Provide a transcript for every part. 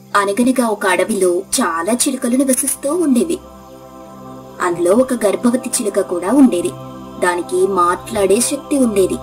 అనగనగా ఒక అడవిలో చాలా చిలుకలు నివసిస్తూ ఉండేవి అందులో ఒక గర్భవతి చిలుక కూడా ఉండేది దానికి మాట్లాడే శక్తి ఉండేది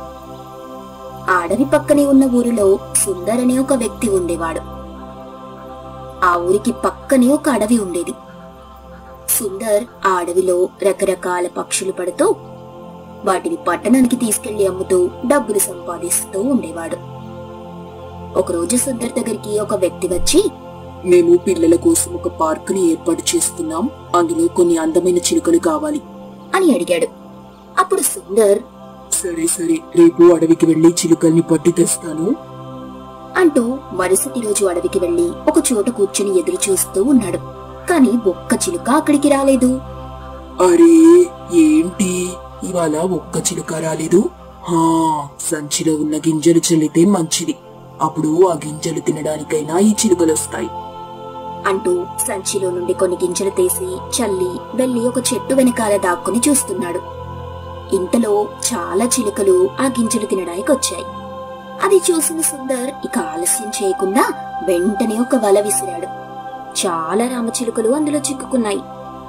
ఆ అడవి పక్కనే ఉన్న ఊరిలో సుందర్ అనే ఒక వ్యక్తి ఉండేవాడు ఆ ఊరికి పక్కనే ఒక అడవి ఉండేది సుందర్ ఆ అడవిలో రకరకాల పక్షులు పడుతూ వాటిని పట్టణానికి తీసుకెళ్లి అమ్ముతూ డబ్బులు సంపాదిస్తూ ఉండేవాడు ఒకరోజు సుందర్ దగ్గరికి ఒక వ్యక్తి వచ్చి మేము పిల్లల కోసం ఒక పార్క్ ని ఏర్పాటు చేస్తున్నాం అందులో కొన్ని అందమైన చిలుకలు కావాలి అని అడిగాడు అప్పుడు సుందర్ సరే సరే రేపు అడవికి వెళ్లి చిలుకల్ని పట్టి తెస్తాను అంటూ మరుసటి రోజు అడవికి వెళ్లి ఒక చోట కూర్చుని ఎదురు చూస్తూ ఉన్నాడు కాని ఒక్క చిలుక అక్కడికి రాలేదు అరే ఏంటి ఇవాళ ఒక్క చిలుక రాలేదు హా సంచిలో ఉన్న గింజలు చల్లితే మంచిది అప్పుడు ఆ గింజలు తినడానికైనా ఈ చిలుకలు వస్తాయి అంటూ సంచిలో నుండి కొన్ని గింజలు తీసి చల్లి వెళ్లి ఒక చెట్టు వెనకాల దాక్కుని చూస్తున్నాడు ఇంతలో చాలా చిలుకలు ఆ గింజలు తినడానికి వచ్చాయి అది చూసిన సుందర్ ఇక ఆలస్యం చేయకుండా వెంటనే ఒక వల విసిరాడు చాలా రామచిలుకలు అందులో చిక్కుకున్నాయి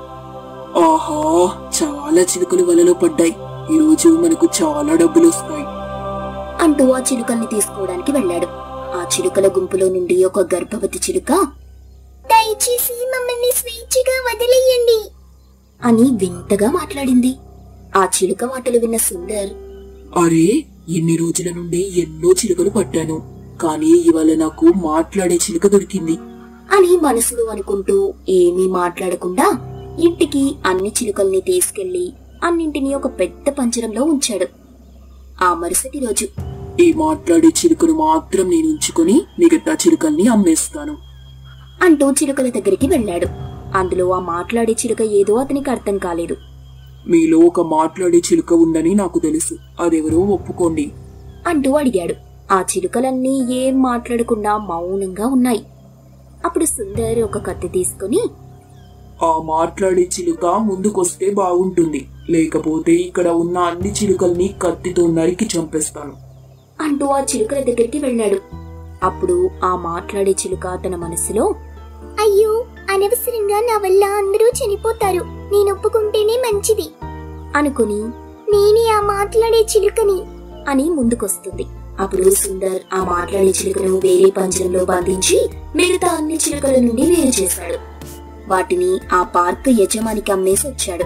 ఆహా చాలా చిలుకలు వలలో పడ్డాయి ఈ రోజు మనకు చాలా డబ్బులు వస్తాయి అంటూ ఆ చిలుకల్ని తీసుకోవడానికి వెళ్ళాడు ఆ చిలుకల గుంపులో నుండి ఒక గర్భవతి చిలుక దయచేసి మమ్మల్ని స్వేచ్ఛగా వదిలేయండి అని వింతగా మాట్లాడింది ఆ చిలుక మాటలు విన్న సుందర్ అరే ఎన్ని రోజుల నుండి ఎన్నో చిలుకలు పట్టాను కానీ ఇవాళ నాకు మాట్లాడే చిలుక దొరికింది అని మనసులో అనుకుంటూ ఏమీ మాట్లాడకుండా ఇంటికి అన్ని చిలుకల్ని తీసుకెళ్లి అన్నింటినీ ఒక పెద్ద పంజరంలో ఉంచాడు ఆ మరుసటి రోజు ఈ మాట్లాడే చిలుకను మాత్రం నేను ఉంచుకొని మిగతా చిలుకల్ని అమ్మేస్తాను అంటూ చిలుకల దగ్గరికి వెళ్ళాడు అందులో ఆ మాట్లాడే చిలుక ఏదో అతనికి అర్థం కాలేదు మీలో ఒక మాట్లాడే చిలుక ఉందని నాకు తెలుసు అదెవరో ఒప్పుకోండి అంటూ అడిగాడు ఆ చిలుకలన్నీ ఏం మాట్లాడకుండా మౌనంగా ఉన్నాయి అప్పుడు సుందర్ ఒక కత్తి తీసుకుని ఆ మాట్లాడే చిలుక ముందుకొస్తే బాగుంటుంది లేకపోతే ఇక్కడ ఉన్న అన్ని చిలుకల్ని కత్తితో నరికి చంపేస్తాను అంటూ ఆ చిలుకల దగ్గరికి వెళ్ళాడు అప్పుడు ఆ మాట్లాడే చిలుక తన మనసులో అయ్యో అనవసరంగా నా వల్ల అందరూ చనిపోతారు నేను ఒప్పుకుంటేనే మంచిది అనుకుని నేనే ఆ మాట్లాడే చిలుకని అని ముందుకొస్తుంది అప్పుడు సుందర్ ఆ మాట్లాడే చిలుకను వేరే పంజరంలో బంధించి మిగతా అన్ని చిలుకల నుండి వేరు చేశాడు వాటిని ఆ పార్క్ యజమానికి అమ్మేసి వచ్చాడు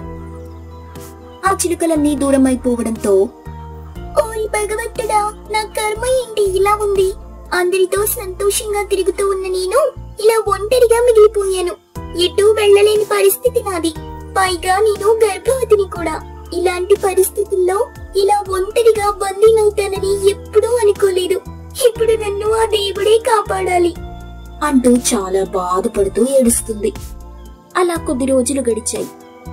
ఆ చిలుకలన్నీ దూరం అయిపోవడంతో ఓయ్ భగవంతుడా నా కర్మ ఏంటి ఇలా ఉంది అందరితో సంతోషంగా తిరుగుతూ ఉన్న నేను ఇలా ఒంటరిగా మిగిలిపోయాను ఎటూ వెళ్ళలేని పరిస్థితి నాది పైగా నేను గర్భవతిని కూడా ఇలాంటి పరిస్థితుల్లో ఇలా ఒంటరిగా బందీనవుతానని ఎప్పుడూ అనుకోలేదు ఇప్పుడు నన్ను ఆ దేవుడే కాపాడాలి అంటూ చాలా బాధపడుతూ ఏడుస్తుంది అలా కొద్ది రోజులు గడిచాయి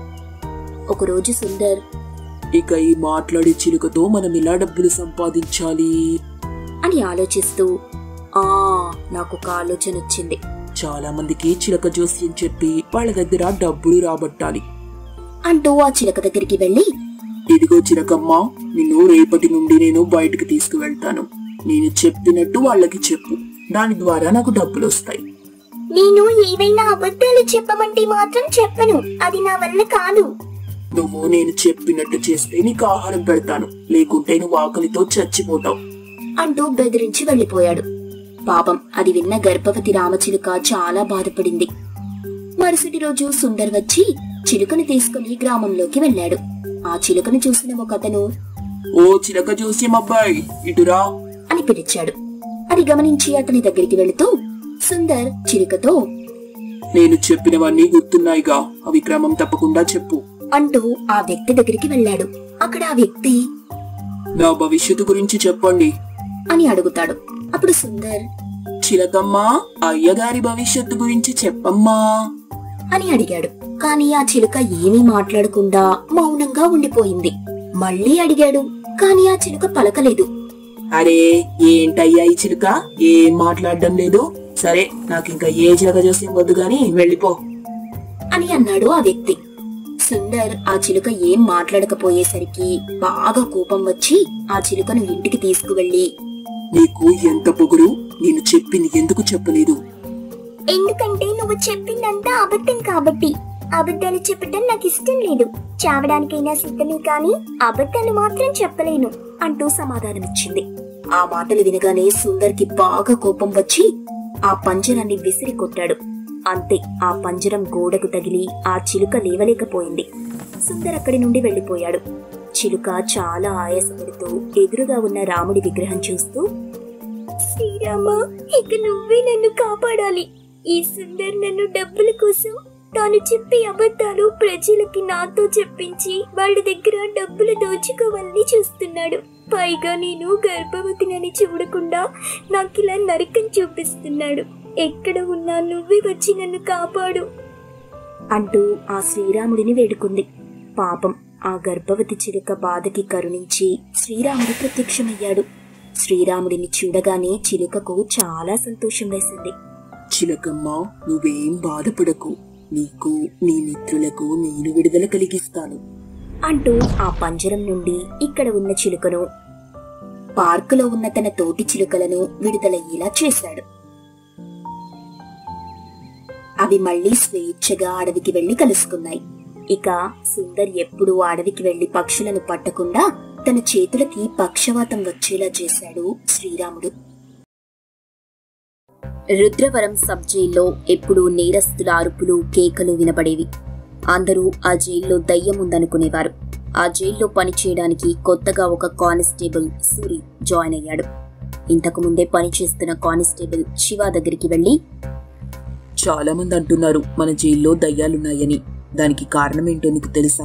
ఒకరోజు సుందర్ ఇక ఈ మాట్లాడే చిలుకతో మనం ఎలా డబ్బులు సంపాదించాలి అని ఆలోచిస్తూ ఆ నాకు ఒక ఆలోచన వచ్చింది చాలా మందికి చిలక జోస్యం చెప్పి వాళ్ళ దగ్గర డబ్బులు రాబట్టాలి అంటూ ఆ చిలక దగ్గరికి వెళ్ళి ఇదిగో చిలకమ్మ నిన్ను రేపటి నుండి నేను బయటకు తీసుకువెళ్తాను నేను చెప్పినట్టు వాళ్ళకి చెప్పు దాని ద్వారా నాకు డబ్బులు వస్తాయి నేను ఏవైనా అబద్ధాలు చెప్పమంటే మాత్రం చెప్పను అది నా వల్ల కాదు నువ్వు నేను చెప్పినట్టు చేస్తే నీకు ఆహారం పెడతాను లేకుంటే నువ్వు ఆకలితో చచ్చిపోతావు అంటూ బెదిరించి వెళ్లిపోయాడు పాపం అది విన్న గర్భవతి రామచిలుక చాలా బాధపడింది మరుసటి రోజు సుందర్ వచ్చి చిలుకను తీసుకుని గ్రామంలోకి వెళ్ళాడు ఆ చిలుకను చూసిన ఒక అతను ఓ చిలక జోస్యం అబ్బాయి ఇటురా అని పిలిచాడు అది గమనించి అతని దగ్గరికి వెళుతూ సుందర్ చిలుకతో నేను చెప్పినవన్నీ గుర్తున్నాయిగా అవి క్రమం తప్పకుండా చెప్పు అంటూ ఆ వ్యక్తి దగ్గరికి వెళ్ళాడు అక్కడ ఆ వ్యక్తి నా భవిష్యత్తు గురించి చెప్పండి అని అడుగుతాడు అప్పుడు సుందర్ చిలకమ్మ అయ్యగారి భవిష్యత్తు గురించి చెప్పమ్మా అని అడిగాడు కాని ఆ చిలుక ఏమీ మాట్లాడకుండా మౌనంగా ఉండిపోయింది మళ్ళీ అడిగాడు కాని ఆ చిలుక పలకలేదు అరే ఏంటయ్యా ఈ చిలుక ఏం మాట్లాడడం లేదు సరే నాకింకా ఏ చిలక జోస్యం వద్దు గాని వెళ్ళిపో అని అన్నాడు ఆ వ్యక్తి సుందర్ ఆ చిలుక ఏం మాట్లాడకపోయేసరికి బాగా కోపం వచ్చి ఆ చిలుకను ఇంటికి తీసుకువెళ్లి నీకు ఎంత పొగురు నేను చెప్పింది ఎందుకు చెప్పలేదు ఎందుకంటే నువ్వు చెప్పిందంతా అబద్ధం కాబట్టి అబద్ధాలు చెప్పటం నాకు ఇష్టం లేదు చావడానికైనా సిద్ధమే కానీ అబద్ధాలు మాత్రం చెప్పలేను అంటూ సమాధానమిచ్చింది ఆ మాటలు వినగానే సుందర్కి బాగా కోపం వచ్చి ఆ పంజరాన్ని విసిరి కొట్టాడు అంతే ఆ పంజరం గోడకు తగిలి ఆ చిలుక లేవలేకపోయింది సుందర్ అక్కడి నుండి వెళ్లిపోయాడు చిలుక చాలా ఆయాసపడుతూ ఎదురుగా ఉన్న రాముడి విగ్రహం చూస్తూ శ్రీరామ ఇక నువ్వే నన్ను కాపాడాలి ఈ సుందర్ నన్ను డబ్బుల కోసం తాను చెప్పే అబద్ధాలు ప్రజలకి నాతో చెప్పించి వాళ్ళ దగ్గర డబ్బులు దోచుకోవాలని చూస్తున్నాడు పైగా నేను గర్భవతినని చూడకుండా నాకు ఇలా నరకం చూపిస్తున్నాడు ఎక్కడ ఉన్నా నువ్వే వచ్చి నన్ను కాపాడు అంటూ ఆ శ్రీరాముడిని వేడుకుంది పాపం ఆ గర్భవతి చిలుక బాధకి కరుణించి శ్రీరాముడు ప్రత్యక్షమయ్యాడు శ్రీరాముడిని చూడగానే చిలుకకు చాలా సంతోషం వేసింది చిలకమ్మ నువ్వేం బాధపడకు నీకు నీ మిత్రులకు నేను విడుదల కలిగిస్తాను అంటూ ఆ పంజరం నుండి ఇక్కడ ఉన్న చిలుకను పార్కులో ఉన్న తన తోటి చిలుకలను విడుదలయ్యేలా చేశాడు అవి మళ్ళీ స్వేచ్ఛగా అడవికి వెళ్లి కలుసుకున్నాయి ఇక సుందర్ ఎప్పుడూ అడవికి వెళ్లి పక్షులను పట్టకుండా తన చేతులకి పక్షవాతం వచ్చేలా చేశాడు శ్రీరాముడు రుద్రవరం సబ్ జైల్లో ఎప్పుడూ నేరస్తుల అరుపులు కేకలు వినబడేవి అందరూ ఆ జైల్లో దయ్యం ఉందనుకునేవారు ఆ జైల్లో పనిచేయడానికి కొత్తగా ఒక కానిస్టేబుల్ సూరి జాయిన్ అయ్యాడు ఇంతకు ముందే పనిచేస్తున్న కానిస్టేబుల్ శివ దగ్గరికి వెళ్లి చాలా మంది అంటున్నారు మన జైల్లో దయ్యాలున్నాయని దానికి కారణం ఏంటో నీకు తెలుసా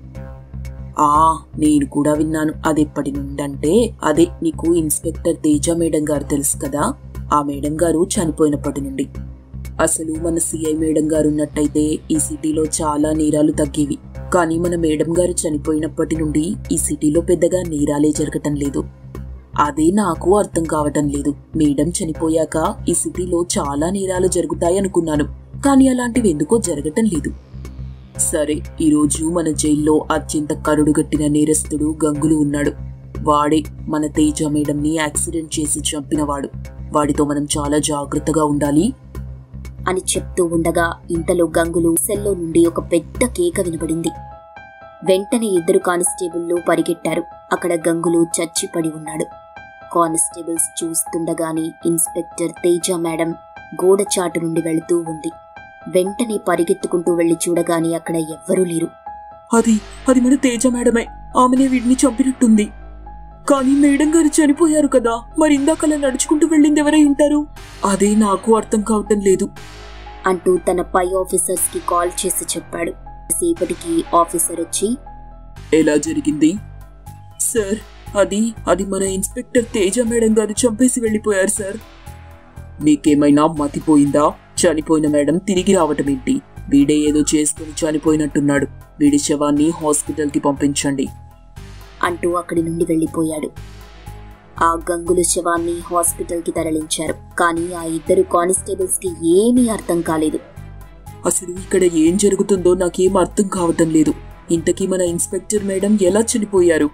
ఆ నేను కూడా విన్నాను అదెప్పటి నుండంటే అదే నీకు ఇన్స్పెక్టర్ తేజ మేడం గారు తెలుసు కదా ఆ మేడం గారు చనిపోయినప్పటి నుండి అసలు మన సిఐ మేడం గారు ఉన్నట్టయితే ఈ సిటీలో చాలా నేరాలు తగ్గేవి కానీ మన మేడం గారు చనిపోయినప్పటి నుండి ఈ సిటీలో పెద్దగా నేరాలే జరగటం లేదు అదే నాకు అర్థం కావటం లేదు మేడం చనిపోయాక ఈ సిటీలో చాలా నేరాలు జరుగుతాయి అనుకున్నాను కానీ అలాంటివి ఎందుకో జరగటం లేదు సరే ఈరోజు మన జైల్లో అత్యంత కరుడుగట్టిన నేరస్తుడు గంగులు ఉన్నాడు వాడే మన తేజ మేడంని యాక్సిడెంట్ చేసి చంపినవాడు వాడితో మనం చాలా జాగ్రత్తగా ఉండాలి అని చెప్తూ ఉండగా ఇంతలో గంగులు సెల్లో నుండి ఒక పెద్ద కేక వినబడింది వెంటనే ఇద్దరు కానిస్టేబుల్లు పరిగెట్టారు అక్కడ గంగులు చచ్చిపడి ఉన్నాడు కానిస్టేబుల్స్ చూస్తుండగానే ఇన్స్పెక్టర్ తేజ మేడం గోడ చాటు నుండి వెళుతూ ఉంది వెంటనే పరిగెత్తుకుంటూ వెళ్లి చూడగానే అక్కడ ఎవ్వరూ లేరు అది అది మన తేజ మేడమే ఆమెనే వీడిని చంపినట్టుంది కానీ మేడం గారు చనిపోయారు కదా మరి ఇందాకలా నడుచుకుంటూ వెళ్ళింది ఎవరై ఉంటారు అదే నాకు అర్థం కావటం లేదు అంటూ తన పై ఆఫీసర్స్ కి కాల్ చేసి చెప్పాడు సేపటికి ఆఫీసర్ వచ్చి ఎలా జరిగింది సార్ అది అది మన ఇన్స్పెక్టర్ తేజ మేడం గారు చంపేసి వెళ్ళిపోయారు సార్ నీకేమైనా మతిపోయిందా చనిపోయిన మేడం తిరిగి రావటం ఏంటి వీడే ఏదో చేసుకుని చనిపోయినట్టున్నాడు వీడి శవాన్ని హాస్పిటల్కి పంపించండి అంటూ అక్కడి నుండి వెళ్లిపోయాడు ఆ గంగుల శవాన్ని హాస్పిటల్కి తరలించారు కానీ ఆ ఇద్దరు కానిస్టేబుల్స్ కి ఏమీ అర్థం కాలేదు అసలు ఇక్కడ ఏం జరుగుతుందో నాకేం అర్థం కావటం లేదు ఇంతకీ మన ఇన్స్పెక్టర్ మేడం ఎలా చనిపోయారు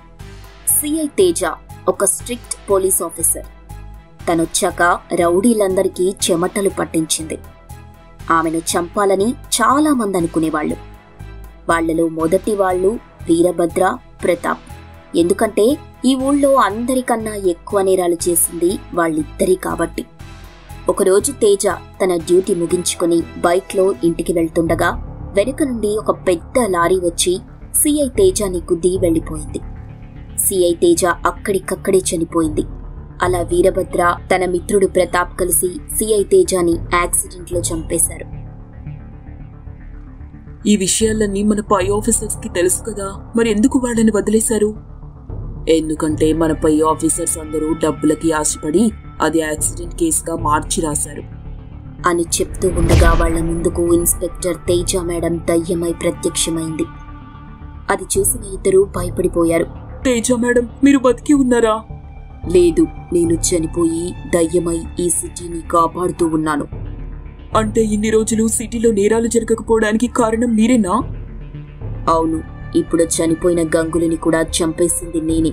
సిఐ తేజ ఒక స్ట్రిక్ట్ పోలీస్ ఆఫీసర్ తనొచ్చాక రౌడీలందరికీ చెమటలు పట్టించింది ఆమెను చంపాలని చాలా మంది అనుకునేవాళ్ళు వాళ్లలో మొదటి వాళ్ళు వీరభద్ర ప్రతాప్ ఎందుకంటే ఈ ఊళ్ళో అందరికన్నా ఎక్కువ నేరాలు చేసింది వాళ్ళిద్దరి కాబట్టి ఒకరోజు తేజ తన డ్యూటీ ముగించుకుని బైక్లో ఇంటికి వెళ్తుండగా వెనుక నుండి ఒక పెద్ద లారీ వచ్చి సిఐ తేజాని గుద్ది వెళ్లిపోయింది సిఐ తేజ అక్కడికక్కడే చనిపోయింది అలా వీరభద్ర తన మిత్రుడు ప్రతాప్ కలిసి సిఐ తేజాని యాక్సిడెంట్ లో చంపేశారు ఈ విషయాలన్నీ మన పై ఆఫీసర్స్ కి తెలుసు కదా మరి ఎందుకు వాళ్ళని వదిలేశారు ఎందుకంటే మన పై ఆఫీసర్స్ అందరూ డబ్బులకి ఆశపడి అది యాక్సిడెంట్ కేసుగా మార్చి రాశారు అని చెప్తూ ఉండగా వాళ్ల ముందుకు ఇన్స్పెక్టర్ తేజ మేడం దయ్యమై ప్రత్యక్షమైంది అది చూసిన ఇద్దరూ భయపడిపోయారు తేజ మేడం మీరు బతికి ఉన్నారా లేదు నేను చనిపోయి దయ్యమై ఈ సిటీని కాపాడుతూ ఉన్నాను అంటే ఇన్ని రోజులు సిటీలో నేరాలు జరగకపోవడానికి కారణం మీరేనా అవును ఇప్పుడు చనిపోయిన గంగులని కూడా చంపేసింది నేనే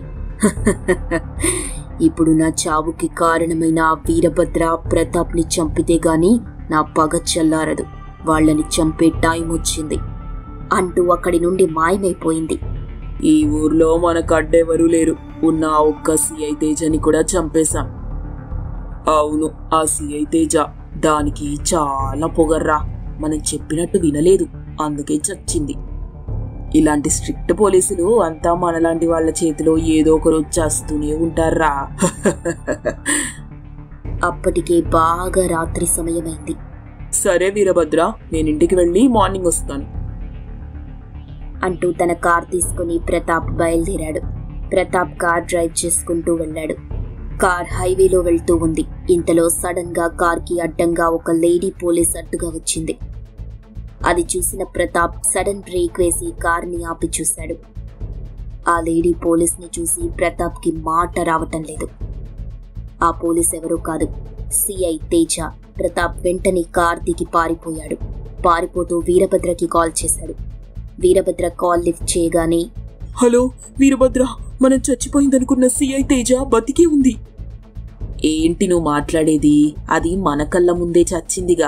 ఇప్పుడు నా చావుకి కారణమైన ఆ వీరభద్ర ప్రతాప్ని చంపితే గాని నా పగ చల్లారదు వాళ్ళని చంపే టైం వచ్చింది అంటూ అక్కడి నుండి మాయమైపోయింది ఈ ఊర్లో మనకు అడ్డెవరూ లేరు ఉన్న ఆ ఒక్క సిఐ తేజని కూడా చంపేశాం అవును ఆ సిఐ తేజ దానికి చాలా పొగర్రా మనం చెప్పినట్టు వినలేదు అందుకే చచ్చింది ఇలాంటి స్ట్రిక్ట్ పోలీసులు అంతా మనలాంటి వాళ్ళ చేతిలో ఏదో ఒక రోజు చేస్తూనే ఉంటారా అప్పటికే బాగా రాత్రి సమయమైంది సరే వీరభద్ర నేను ఇంటికి వెళ్ళి మార్నింగ్ వస్తాను అంటూ తన కార్ తీసుకుని ప్రతాప్ బయలుదేరాడు ప్రతాప్ కార్ డ్రైవ్ చేసుకుంటూ వెళ్ళాడు కార్ హైవేలో వెళ్తూ ఉంది ఇంతలో సడన్ గా కార్ కి అడ్డంగా ఒక లేడీ పోలీస్ అడ్డుగా వచ్చింది అది చూసిన ప్రతాప్ సడన్ బ్రేక్ వేసి కార్ని ఆపి చూశాడు ఆ లేడీ పోలీస్ ని చూసి ప్రతాప్ కి మాట రావటం లేదు ఆ పోలీస్ ఎవరో కాదు సిఐ తేజ ప్రతాప్ వెంటనే కార్ దిగి పారిపోయాడు పారిపోతూ వీరభద్రకి కాల్ చేశాడు వీరభద్ర కాల్ లిఫ్ట్ చేయగానే హలో వీరభద్ర మనం చచ్చిపోయిందనుకున్న సిఐ తేజ బతికే ఉంది ఏంటి నువ్వు మాట్లాడేది అది మన కళ్ళ ముందే చచ్చిందిగా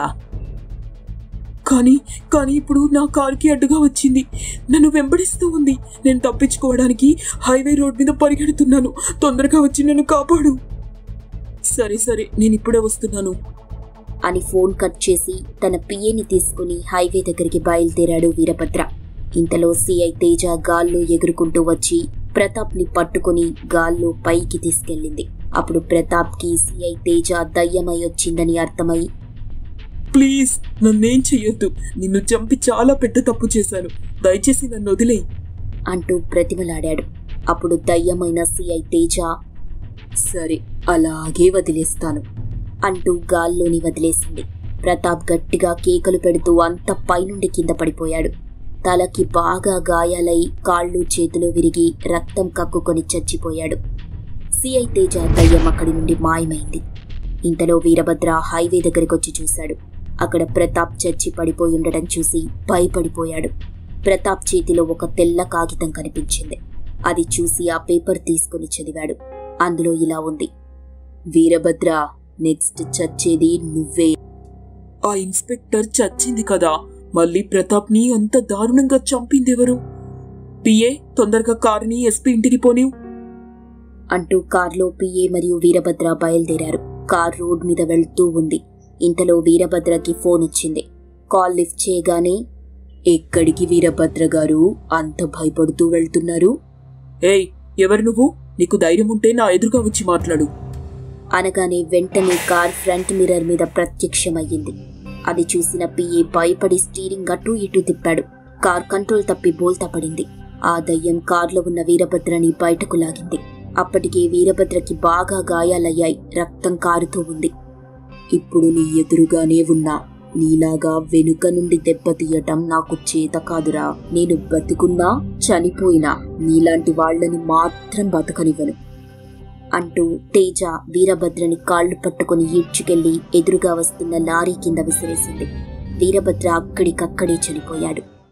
కానీ కానీ ఇప్పుడు నా కారుకి అడ్డుగా వచ్చింది నన్ను వెంబడిస్తూ ఉంది నేను తప్పించుకోవడానికి హైవే రోడ్ మీద పరిగెడుతున్నాను తొందరగా వచ్చి నన్ను కాపాడు సరే సరే నేను ఇప్పుడే వస్తున్నాను అని ఫోన్ కట్ చేసి తన పిఏని తీసుకుని హైవే దగ్గరికి బయలుదేరాడు వీరభద్ర ఇంతలో సిఐ తేజ గాల్లో ఎగురుకుంటూ వచ్చి ప్రతాప్ని పట్టుకుని గాల్లో పైకి తీసుకెళ్ళింది అప్పుడు ప్రతాప్కి సిఐ తేజ దయ్యమై వచ్చిందని అర్థమై ప్లీజ్ నన్నేం చెయ్యొద్దు నిన్ను చంపి చాలా పెద్ద తప్పు చేశాను దయచేసి నన్ను వదిలేయి అంటూ ప్రతిమలాడాడు అప్పుడు దయ్యమైన సిఐ తేజ సరే అలాగే వదిలేస్తాను అంటూ గాల్లోని వదిలేసింది ప్రతాప్ గట్టిగా కేకలు పెడుతూ అంత పైనుండి కింద పడిపోయాడు తలకి బాగా గాయాలై కాళ్ళు చేతులు విరిగి రక్తం కక్కుకొని చచ్చిపోయాడు సిఐ తేజ దయ్యం అక్కడి నుండి మాయమైంది ఇంతలో వీరభద్ర హైవే దగ్గరికొచ్చి చూశాడు అక్కడ ప్రతాప్ చచ్చి పడిపోయి ఉండటం చూసి భయపడిపోయాడు ప్రతాప్ చేతిలో ఒక తెల్ల కాగితం కనిపించింది అది చూసి ఆ పేపర్ తీసుకుని చదివాడు అందులో ఇలా ఉంది వీరభద్ర నెక్స్ట్ చచ్చేది నువ్వే ఆ ఇన్స్పెక్టర్ చచ్చింది కదా మళ్ళీ ప్రతాప్ ని అంత దారుణంగా చంపిందెవరు పిఏ తొందరగా కారుని ఎస్పీ ఇంటికి పోనివ్ అంటూ కార్లో పిఏ మరియు వీరభద్ర బయలుదేరారు కార్ రోడ్ మీద వెళ్తూ ఉంది ఇంతలో వీరభద్రకి ఫోన్ వచ్చింది కాల్ లిఫ్ట్ చేయగానే ఎక్కడికి వీరభద్ర గారు అంత భయపడుతూ వెళ్తున్నారు ఏయ్ ఎవరు నువ్వు నీకు ధైర్యం ఉంటే నా ఎదురుగా వచ్చి మాట్లాడు అనగానే వెంటనే కార్ ఫ్రంట్ మిర్రర్ మీద ప్రత్యక్షమయ్యింది అది చూసిన పిఏ భయపడి స్టీరింగ్ అటూ ఇటూ తిప్పాడు కార్ కంట్రోల్ తప్పి బోల్తా పడింది ఆ దయ్యం కార్లో ఉన్న వీరభద్రని బయటకు లాగింది అప్పటికే వీరభద్రకి బాగా గాయాలయ్యాయి రక్తం కారుతూ ఉంది ఇప్పుడు నీ ఎదురుగానే ఉన్నా నీలాగా వెనుక నుండి దెబ్బతీయటం నాకు చేత కాదురా నేను బతికున్నా చనిపోయినా నీలాంటి వాళ్ళని మాత్రం బతకనివ్వను అంటూ తేజ వీరభద్రని కాళ్ళు పట్టుకుని ఈడ్చుకెళ్లి ఎదురుగా వస్తున్న లారీ కింద విసిరేసింది వీరభద్ర అక్కడికక్కడే చనిపోయాడు